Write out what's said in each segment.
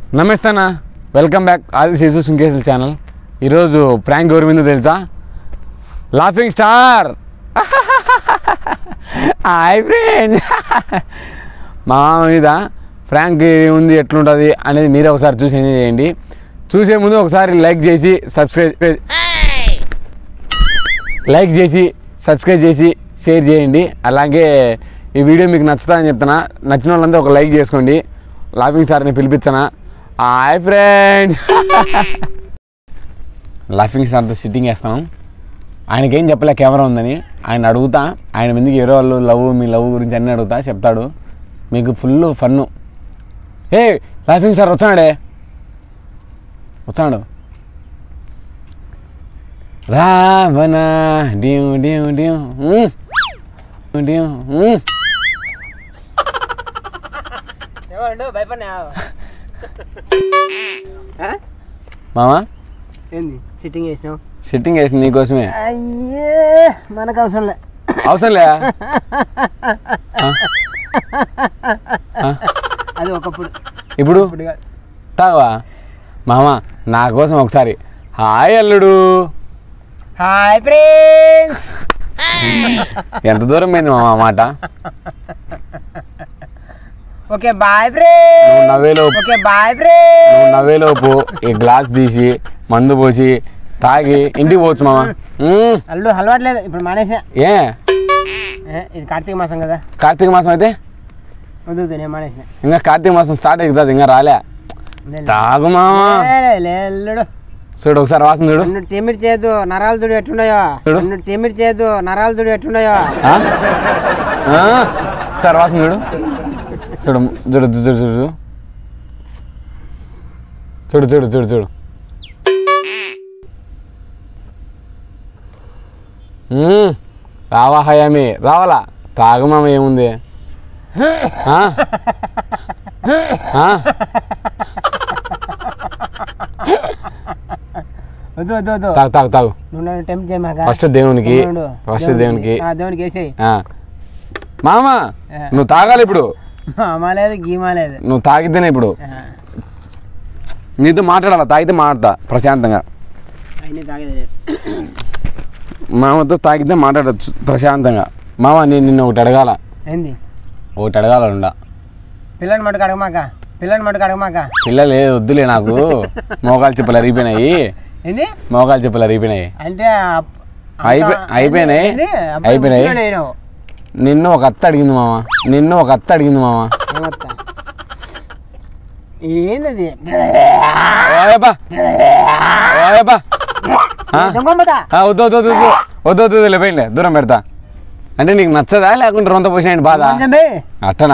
నమస్తే అన్న welcome back ఆది శిశు సుంకేసుల ఛానల్ ఈరోజు ప్రాంక్ ఎవరి మీద తెలుసా లాఫింగ్ స్టార్ హాయ్ ఫ్రెండ్ మా మామ మీద ప్రాంక్ ఉంది ఎట్లుంటుంది అనేది మీరే ఒకసారి చూసి ఎంజాయ్ చేయండి చూసే ముందు ఒకసారి లైక్ చేసి సబ్స్క్రైబ్ లైక్ చేసి సబ్స్క్రైబ్ చేసి షేర్ చేయండి అలాగే ఈ వీడియో మీకు నచ్చుతుందని చెప్తున్నా నచ్చిన వాళ్ళంతా ఒక లైక్ చేసుకోండి లాఫింగ్ స్టార్ని పిలిపించనా హాయ్ ఫ్రెండ్ లాఫింగ్ స్టార్తో సిట్టింగ్ వేస్తాం ఆయనకేం చెప్పలే కెమెరా ఉందని ఆయన అడుగుతా ఆయన మీదకి వేరే వాళ్ళు లవ్ మీ లవ్ గురించి అన్నీ అడుగుతా చెప్తాడు మీకు ఫుల్ ఫన్ను ఏ లాఫింగ్ స్టార్ వచ్చాడే వచ్చాడు రావణ డ్యూ డ్యూ డ్యూ ఉమ్. డ్యూ ఉమ్. ఏమండు భయపడినావు మామ ఏంది సిట్టింగ్ చేసినావు సిట్టింగ్ వేసింది నీకోసమే అయ్యే మనకు అవసరం లే అవసరం లే అది ఒకప్పుడు ఇప్పుడు ఇప్పుడు కాదు. తాగవా మామ నా కోసం ఒకసారి హాయ్ అల్లుడు హాయ్ ఫ్రెండ్స్ ఎంత దూరం పోయింది మామ ఆ మాట ఓకే బాయ్ నువ్వు ఫ్రెండ్స్ నవ్వేలోపు ఓకే బాయ్ ఫ్రెండ్స్ నువ్వు నవ్వేలోపు ఈ గ్లాస్ తీసి మందు పోసి తాగి ఇంటికి పోవచ్చు మామ ఉమ్. అల్లు అలవాట్లేదు ఇప్పుడు మానేసా ఏ ఏ, ఇది కార్తీక మాసం కదా కార్తీక మాసం అయితే వద్దు వద్దు, నేను మానేసిన ఇంకా కార్తీక మాసం స్టార్ట్ అవుతుంది ఇంకా రాలే లే, లే. తాగు మామ లే, లే, లే, అల్లుడు చూడు ఒకసారి వాసన చూడు నన్ను టెమిట్ చేయదు నరాలు చూడు ఎట్టున్నాయో చూడు. నన్ను టెమిట్ చేయదు నరాలు చూడు ఎట్టున్నాయో ఆ? ఆ? ఒకసారి వాసన చూడు చూడు చూడు చూడు చూడు చూడు చూడు చూడు చూడు చూడు మ్మ్. రావా హయామి రావాలా తాగమామ ఏముంది ఆ? ఆ? వద్దు వద్దు వద్దు తాగు తాగు తాగు నువ్వు నన్ను టెంప్ట్ చేయమాక ఫస్ట్ దేవునికి ఉండు. ఫస్ట్ దేవునికి ఆ, దేవునికి వేసేయి ఆ. మామ నువ్వు తాగాలి ఇప్పుడు అమ్మా లేదు గీమా లేదు నువ్వు తాగితేనే ఇప్పుడు ఆ, నీతో మాట్లాడాలా తాగితే మాట్లాడతా ప్రశాంతంగా అయినా తాగేది మామతో తాగితే మాట్లాడచ్చు ప్రశాంతంగా మామ నేను నిన్ను ఒకటి అడగాల ఏంది ఒకటి అడగాల ఉండా పిల్లని మటుకు అడగమాక పిల్లని మటుకు అడగమాక పిల్లలే వద్దులే నాకు మోకాలు చెప్పులు అరిగిపోయినాయి ఏంది మోకాలు చెప్పులు అరిగిపోయినాయి అంటే అప్- అయిపోయి- అంతా- అయిపోయినాయి. ఏంది? అప్పుడు అయిపోయినాయి. ముసలోడు అయినావు. నిన్ను ఒక అత్త అడిగింది మామ నిన్ను ఒక అత్త అడిగింది మామ ఏమత్తా? ఏందది ఓయబ్బా ఓయబ్బా ఆ? దొంగమ్మదా ఆ, వద్దు వద్దు వద్దు వద్దు వద్దు వద్దు వద్దు లేపోయింది దూరం పెడతా అంటే నీకు నచ్చదా లేకుంటే రొంత పోసినాయండి బాధ కొంచెం బే. అట్టనా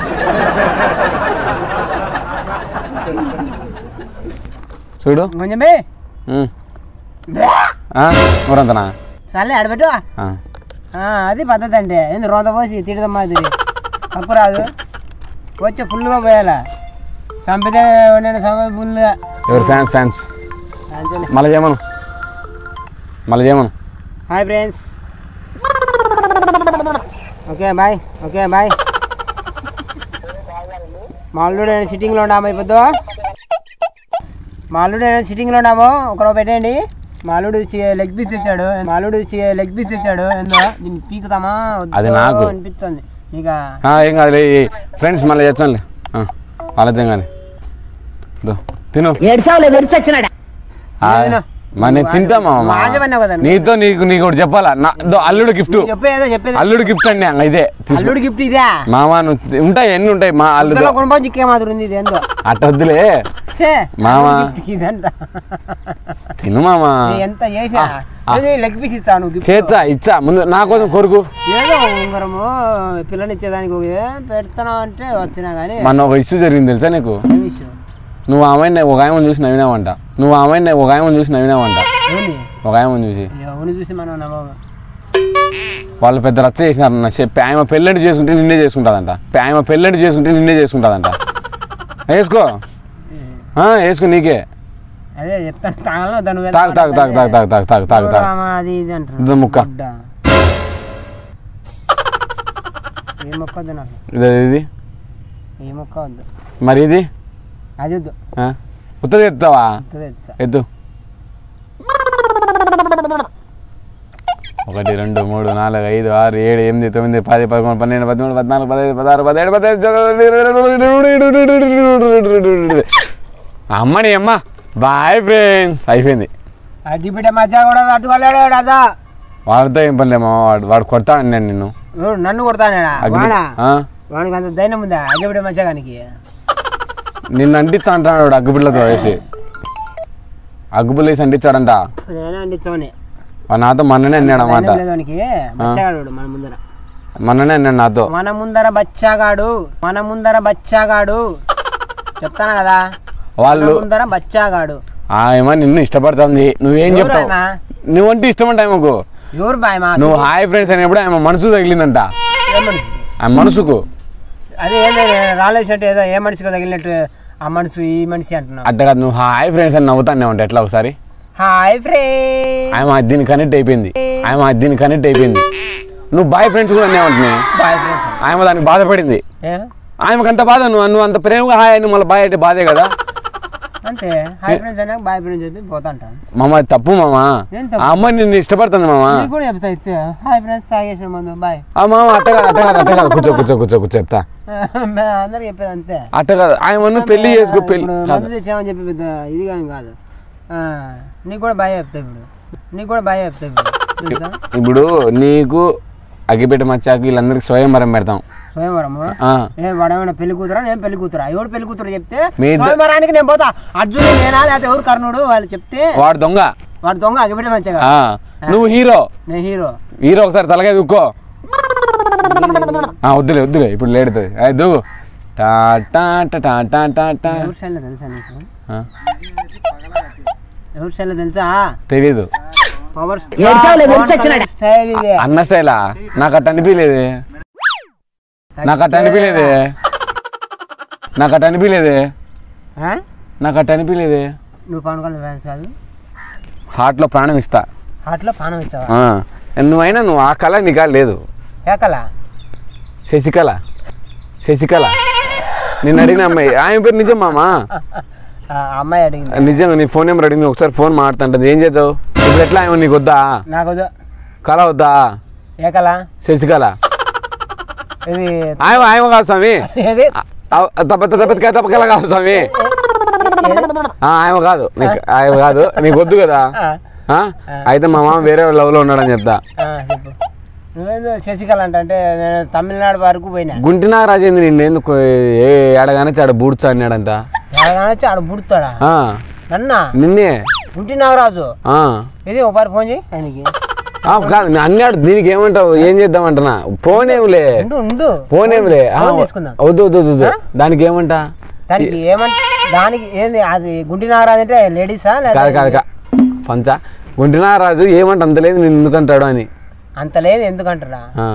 చూడు కొంచెం బే. ఉమ్. ఆ, ఊరంతనా సర్లే ఆడబెట్టు ఆ. ఆ, అది పద్ధతి అంటే ఏంది రోంత పోసి తిడదాం మాదిరి తప్పు రాదు వచ్చి ఫుల్గా పోయాలా చంపితే నేను సమయం ఫుల్గా ఎవరు ఫ్యాన్స్ ఫ్యాన్స్ అంతేలే మళ్ళీ చేయమను మళ్ళీ చేయమను hi friends okay bye okay bye మా అల్లుడు నేను సిట్టింగ్లో ఉన్నాము అయిపోద్దు మా అల్లుడు నేను సిట్టింగ్లో ఉన్నాము ఒకరో పెట్టేయండి మా అల్లుడు చి- లెగ్ పీస్ తెచ్చాడు మా అల్లుడు చి- లెగ్ పీస్ తెచ్చాడు ఏందో దీన్ని పీకుతామా వద్దో అది నాకు. అనిపిస్తుంది ఇక ఆ, ఏం కాదులే ఫ్రెండ్స్ మళ్ళీ చేస్తానులే వాళ్ళతో కానీ దో, తిను ఆ, తిను. మరి నేను తింటామా వాజమన్నావు కదా నువ్వు. నీతో నీకు నీకు ఒకటి చెప్పాలా నా దో, అల్లుడు గిఫ్ట్ చెప్పేదో చెప్పేది అల్లుడు గిఫ్ట్ అండి అంగ ఇదే తీసుకో. అల్లుడు గిఫ్ట్ ఇదే మామ నువ్వు తి- ఉంటాయి ఎన్ని ఉంటాయి మా అల్లుడు ఇందులో కొనుక్కొని చిక్కే మాత్రం ఉంది ఇది ఏందో అట్ట వద్దులే ఛే, మామ. అల్లుడు gift ఇదంట తిను మామ నేను ఎంత చేసా ఆ. లెగ్ పీస్ ఇస్తాను నువ్వు gift. చేచ్చా ఇచ్చా ముందు నా కోసం కొరుకు ఏదో ఉంగరము పిల్లని ఇచ్చేదానికి ఒక పెడతాను అంటే వచ్చినా కానీ మొన్న ఒక ఇష్యూ జరిగింది తెలుసా నీకు ఏం విషయం నువ్వు ఆమెను ఒక ఆయమని చూసి నవ్వినావంట నువ్వు ఆమెను ఒక ఆయమని చూసి నవ్వినావంట ఏంది ఒక ఆయమని చూసి ఎవరిని చూసి మనం నమ్మము వాళ్ళు పెద్ద రచ్చ చేసినారన్న చెప్పి ఆమె పెళ్ళంటి చేసుకుంటే నిన్నే చేసుకుంటాదంట ఆమె పెళ్ళంటి చేసుకుంటే నిన్నే చేసుకుంటాదంట వేసుకో ఆ, వేసుకో నీకే అదే చెప్తాను తాగలను దాని తాగు తాగు తాగు తాగు తాగు తాగు తాగు తాగు తాగు అది ఇది అంటారు ఇదో ముక్క. గుడ్డ. ఏ మొక్క వద్దు నాకు ఇది ఇది ఏ మొక్క వద్దు మరి ఇది అది వద్దు ఆ? ఉత్తది ఎత్తావా ఉత్తది ఎత్తుతా. ఎత్తు ఒకటి రెండు మూడు నాలుగు ఐదు ఆరు ఏడు ఎనిమిది తొమ్మిది పది పదకొండు పన్నెండు పదమూడు పద్నాలుగు పదహైదు పదహారు పదిహేడు పదిహేడు అమ్మని అమ్మ బాయ్ ఫ్రెండ్స్ అయిపోయింది అగ్గిపెట్టే మధ్య కూడా తట్టుకోలేడు రాదా వాడితో ఏం పనిలేమో వాడు వాడు కొడతా అన్నాను నిన్ను ఎవడు నన్ను కొడతానేడా అగ్ని వాడా ఆ? వాడికి అంత ధైర్యం ఉందా అగ్గిపెట్టే మధ్యగానికి నిన్ను అంటిస్తా అంటున్నాడు వాడు అగ్గుపిల్లతో వేసి అగ్గుపుల్ల వేసి అంటించాడంట నేనే అందించమని వాడు నాతో మొన్ననే అన్నాడు అన్నమాట ధైర్యం లేదు వానికి బచ్చగాడు మన ముందర మొన్ననే అన్నాడు నాతో మన ముందర బచ్చాగాడు మన ముందర బచ్చాగాడు చెప్తాను కదా మన వాళ్ళు ముందర బచ్చాగాడు ఆమె నిన్ను ఇష్టపడుతుంది నువ్వేం ఎవరు చెప్తావు ఆమె? నువ్వంటే ఇష్టం అంట ఆమెకు ఎవరు బాయ్ మా నువ్వు హాయ్ ఫ్రెండ్స్ అయినప్పుడు ఆమె మనసు తగిలిందంట ఏ మనిషి ఆమె మనసుకు అదే ఏంది రాలేసినట్టు ఏదో ఏ మనిషికి తగిలినట్టు ఆ మనిషి ఈ మనిషి అంటున్నావు అట్ట కాదు నువ్వు హాయ్ ఫ్రెండ్స్ అని నవ్వుతానే ఉంటా ఎట్లా ఒకసారి హాయ్ ఫ్రెండ్ ఆమె దీన్ని కనెక్ట్ అయిపోయింది ఆమె దీన్ని కనెక్ట్ అయిపోయింది నువ్వు బాయ్ ఫ్రెండ్స్ కూడా అనే ఉంటున్నాయి బాయ్ ఫ్రెండ్స్ ఆమె దానికి బాధపడింది ఏ ఆమెకు అంత బాధ నువ్వు నువ్వు అంత ప్రేమగా హాయ్ అని మళ్ళీ బాయ్ అంటే బాధే కదా అంతే హాయ్ ఫ్రెండ్స్ అయినా బాయ్ ఫ్రెండ్స్ చెప్పి పోతా అంటాను మామ అది తప్పు మామ ఏం తప్పు? ఆ అమ్మాయి నిన్ను ఇష్టపడుతుంది మామ నీకు కూడా చెప్తా ఇస్తే హాయ్ ఫ్రెండ్స్ తాగేసిన ముందు బాయ్ ఆ మామ అట్ట కాదు అట్ట కాదు అట్ట కాదు కూర్చో కూర్చో కూర్చో కూర్చో చెప్తా అందరికి చెప్పేది అంతే అట్ట కాదు ఆయన పెళ్లి చేసుకో పెళ్లి ఇప్పుడు కాదు. మందు తెచ్చామని చెప్పి పెద్ద ఇది కానీ కాదు ఆ, నీకు కూడా బాయ్ చెప్తా ఇప్పుడు నీకు కూడా బాయ్ చెప్తా ఇప్పుడు తెలుసా? ఇప్పుడు నీకు అగ్గిపెట్టి మచ్చాకు వీళ్ళందరికి స్వయంవరం పెడతాం స్వయంవరము ఆ, ఏ వాడేమైనా పెళ్లి కూతురా నేను పెళ్లి కూతురా ఎవడు పెళ్లి కూతురు చెప్తే మీ ఇద్దరు- స్వయంవరానికి నేను పోతా అర్జునుడు నేనా లేకపోతే ఎవరు కర్ణుడు వాళ్ళు చెప్తే వాడు దొంగ వాడు దొంగ అగిపెట్టి మంచిగా ఆ, నువ్వు హీరో నేను హీరో హీరో ఒకసారి తలకాయ దుక్కో ఆ, వద్దులే వద్దులే ఇప్పుడు లేడుతుంది అది దువ్వు టా టా టా టా టా టా టా ఎవరి స్టైల్ తెలుసా నీకు ఆ, ఎవరి స్టైల్ తెలుసా తెలీదు పవర్ స్టైల్ ఇది అన్న స్టైలా నాకు అట్ట అనిపించలేదు నాకు అట్ట అనిపించలేదే నాకు అట్ట అనిపించలేదే ఆ? నాకు అట్ట అనిపించలేదే నువ్వు పవన్ కళ్యాణ్ ఫ్యాన్స్ కాదు హార్ట్లో ప్రాణం ఇస్తా హాట్లో పానం ఇచ్చావా ఆ, నువ్వైనా నువ్వు ఆ కళ నీకా లేదు ఏకలా శశికళ శశికళ నిన్ను అడిగిన అమ్మాయి ఆమె పేరు నిజం మామా ఆ అమ్మాయి అడిగింది నిజంగా నీ ఫోన్ నెంబర్ అడిగింది ఒకసారి ఫోన్ మాట్లాడుతుంటది ఏం చేద్దావు ఇప్పుడు ఎట్లా ఆమె నీకు వద్దా నాకు వద్దు. కళ వద్దా ఏకలా శశికళ ఇది ఆమె ఆమె కాదు స్వామి ఏది తప్ప తప్పక తప్పకల కాదు స్వామి ఆ, ఆమె కాదు నీకు ఆమె కాదు నీకు వద్దు కదా ఆ, ఆ? అయితే మా మామ వేరే లవ్ లో ఉన్నాడని చెప్తా ఆ, చెప్పు నువ్వేందో శశికళ అంటే అంటే నేను తమిళనాడు వరకు పోయినా గుంటి నాగరాజేంద్ర నిన్ను ఎందుకు ఏ ఏడగానే చాడ బూడ్చా అన్నాడంట వచ్చి ఆడ పుడతాడా ఆ, నన్నా నిన్నే ఉంటి నాగరాజు ఆ. ఇది ఒకసారి ఫోన్ చేయి ఆయనకి ఆ, కాదు నేను అన్నాడు దీనికి ఏమంటావు ఏం చేద్దామంటున్నా ఫోన్ ఏమిలే ఉండు ఉండు ఫోన్ ఏమిలే ఆ, ఫోన్ తీసుకుందాం వద్దు వద్దు వద్దు, వద్దు దానికి ఏమంటా దానికి ఏమంట దానికి ఏంది అది గుంటి నాగరాజు అంటే లేడీసా కాదు కాదు లేదా కా పంచ గుంటి నాగరాజు ఏమంట అంత లేదు నేను ఎందుకంటాడు అని అంత లేదు ఎందుకంటారా ఆ.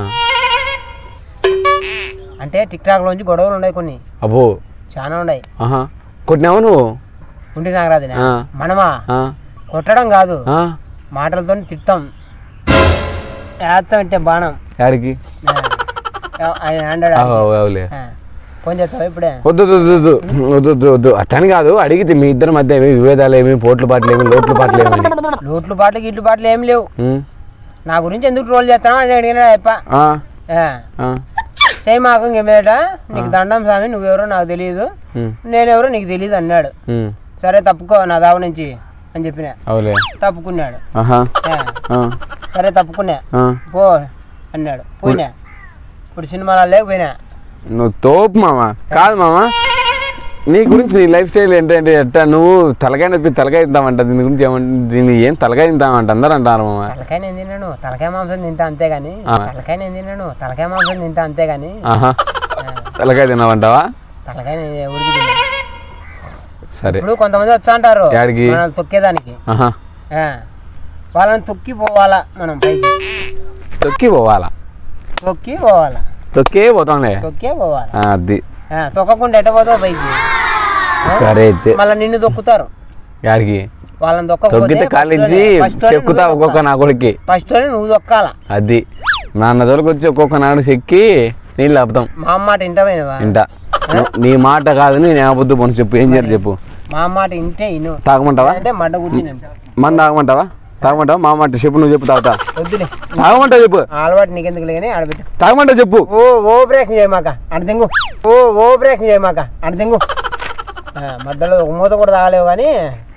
అంటే టిక్ టాక్ లోంచి గొడవలు ఉన్నాయి కొన్ని అబ్బో చాలా ఉన్నాయి ఆహా కొట్టినావు నువ్వు గుంటి నాగరాజునే ఆ. మనమా ఆ, కొట్టడం కాదు ఆ, మాటలతో తిడతాం వేస్తాం అంటే బాణం యాడికి ఆ, ఆయన హండ్రెడ్ ఆ, అవు- అవులే ఫోన్ చేస్తావా ఇప్పుడే వద్దు వద్దు వద్దు వద్దు వద్దు వద్దు వద్దు అట్టని కాదు అడిగితే మీ ఇద్దరి మధ్య ఏమి విభేదాలు ఏమి పోట్లు పాటలు ఏమి లోట్లు పాటలు ఏమని లోట్లు పాటలు గిట్లు పాటలు ఏం లేవు ఉం? నా గురించి ఎందుకు ట్రోల్ చేస్తానో అని అడిగినా చెప్ప ఆ, ఆ. ఆ, చేయి మాకు ఇంకేమేట నీకు దండం స్వామి నువ్వెవరో నాకు తెలియదు ఉం, నేనెవరో నీకు తెలియదు అన్నాడు ఉం. సరే తప్పుకో నా దావ నుంచి అని చెప్పిన అవులే తప్పుకున్నాడు ఆహా ఆ. ఆ, సరే తప్పుకున్నా ఆ. పో అన్నాడు పోయినా ఇప్పుడు సినిమాలో లేకపోయినా నువ్వు తోపు మామ కాదు మామ నీ గురించి నీ లైఫ్ స్టైల్ ఏంటంటే ఎట్టా నువ్వు తలకాయ నొప్పి తలకాయ తింటామంట దీని గురించి ఏమంట దీన్ని ఏం తలకాయ తింటామంట అందరూ అంటారు మామ తలకాయ నేను తిన్నాను తలకాయ మాంసం తింటా అంతే కానీ ఆ. తలకాయ నేను తిన్నాను తలకాయ మాంసం తింటా అంతే కానీ ఆహా తలకాయ తిన్నామంటావా తలకాయ నేను ఎవరికి తిన్నాను సరే ఇప్పుడు కొంతమంది వచ్చా అంటారు యాడికి? మనల్ని తొక్కేదానికి ఆహా ఆ. వాళ్ళని తొక్కి పోవాలా మనం పైకి తొక్కి పోవాలా తొక్కి పోవాలా తొక్కే పోతాంలే తొక్కే పోవాలా ఆ, అది ఆ, తొక్కకుండా ఎట్ట పోతావు పైకి సరే అయితే మళ్ళీ నిన్ను తొక్కుతారు యాడికి వాళ్ళని తొక్కితే కాలించి చెక్కుతా ఒక్కొక్క నా కొడుక్కి ఫస్ట్ నువ్వు తొక్కాల అది నాన్న తోలికి వచ్చి ఒక్కొక్క నాడు చెక్కి నీళ్ళు ఆపుతాం మా అమ్మ మాట ఇంటమైనవా ఇంట నీ మాట కాదు నేను అబద్ధం పని చెప్పు ఏం చేయాలి చెప్పు మా మాట ఇంటే ఇను తాగమంటావా అంటే మడ్డ కుట్టిన మన తాగమంటావా తాగమంటావా మా మాట చెప్పు నువ్వు చెప్పు తాగుతా వద్దులే తాగమంటావు చెప్పు ఆ అలవాటు నీకెందుకు కానీ ఆడబెట్టు తాగమంటావు చెప్పు ఓ ఓ ప్రయత్నం చేయమాక అటు తెంగు ఓ ఓ ప్రయత్నం చేయమాక అటు తెంగు ఆ, మధ్యలో ఒక మూత కూడా తాగలేవు కానీ